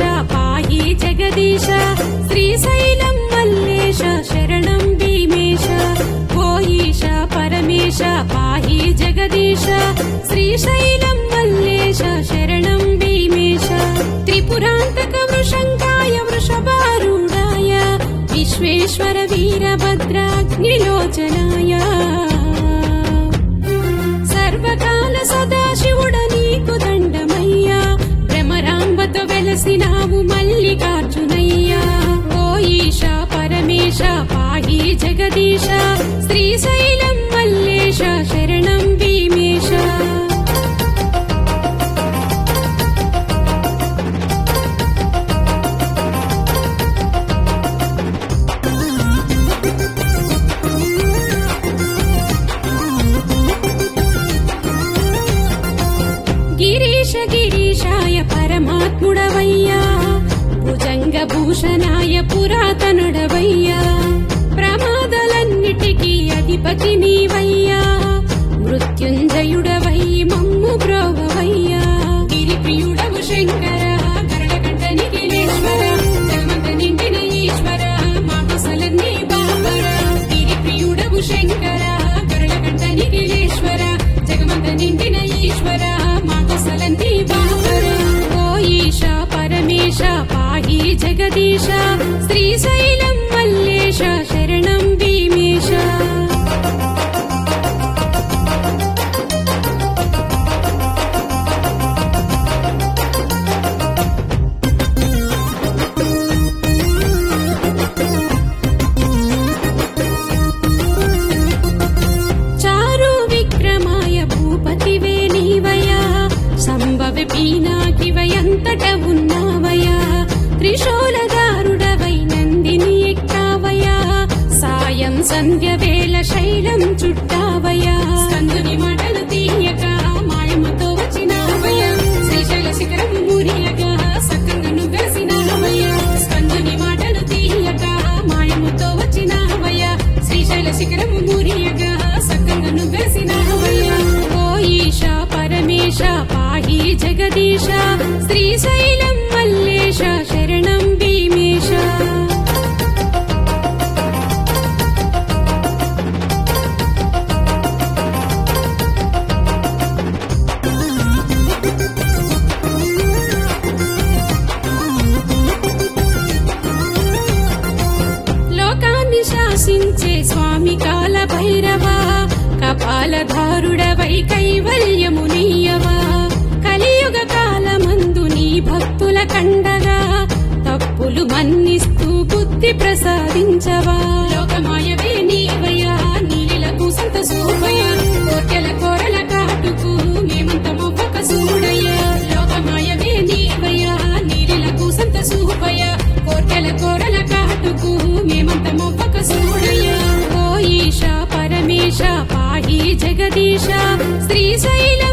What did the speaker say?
పాహి జగదీశ శ్రీశైలం మల్లేశ శరణం భీమేశ ఓ ఈశ పరమేశ పాహి జగదీశ శ్రీశైలం మల్లేశ శరణం భీమేశ త్రిపురాంతక వృషంకాయ వృషభారూఢాయ విశ్వేశ్వర వీరభద్రాగ్నిలోచనాయ సర్వకాల సదాశివుడ నీకు దండమయ్యా భ్రమరాంబతో వెలసినావు మల్లికార్జునయ్యా ఓ ఈశ పరమేశ పాహి జగదీశ శ్రీశైలం మల్లేశ శరణం భీమేశ గిరీశ గిరీశాయ పరమాత్ముడవయ్యా భుజంగ భూషణాయ పురాతనుడవయ్యా ప్రమాదలన్నిటికీ అధిపతి నీవయ్యా మృత్యుంజయుడవై మమ్ము బ్రోవవయ్యా గిరిప్రియుడవు శంకర గరుడగంట నిఖిలేశ్వర జగమంత నిండిన ఈశ్వర మా కుశలన్నీ బాబర గిరిప్రియుడవు శంకర గరుడగంట నిఖిలేశ్వర జగమంత నిండిన ఈశ్వర మా కుశలన్నీ బాబర ఓ ఈశ పరమేశ పాహి జగదీశ శ్రీశైలం మల్లేశ శరణం భీమేశ చారు విక్రమాయ భూపతివే నీవయా సంభవ పీనాకివయంతట ఉన్నావయా త్రిశూలదారుడవై నందిని ఎక్కావయా సాయం సంధ్య వేళ శైలం చుట్టావయా స్కందుని మాటలు తీయక మాయముతో వచ్చినావయా శ్రీశైల శిఖరం మురియగా సక్కంగా నువ్వేసినావయ్యా స్కందుని మాటలు తీయక మాయముతో వచ్చినావయ్యా శ్రీశైల శిఖరము మురియగా సక్కంగా నువ్వేసినావయ్యా ఓ ఈశ పరమేశ పాహి జగదీశ శ్రీశైలం మల్లేశ శరణం భీమేశ లోకాన్ని శాసించే స్వామి కాల భైరవ కపాలధారుడవై కైవల్యము నీయవా కలియుగ కాలమందు నీ భక్తుల కండగా తప్పులు మన్నిస్తూ బుద్ధి ప్రసాదించవా లోకమాయవే నీవయ్యా నీలిలకు సంత సూపయ్య కోర్కెల కోరల కాటుకు మేమంత మొవ్వక సూడయ్యా లోకమాయవే నీవయ్యా నీలిలకు సంత సూపయ్య కోర్కెల కోరల కాటుకు మేమంత మొవ్వక సూడయ్యా ఓ ఈశ పరమేశ పాహి జగదీశ శ్రీశైలం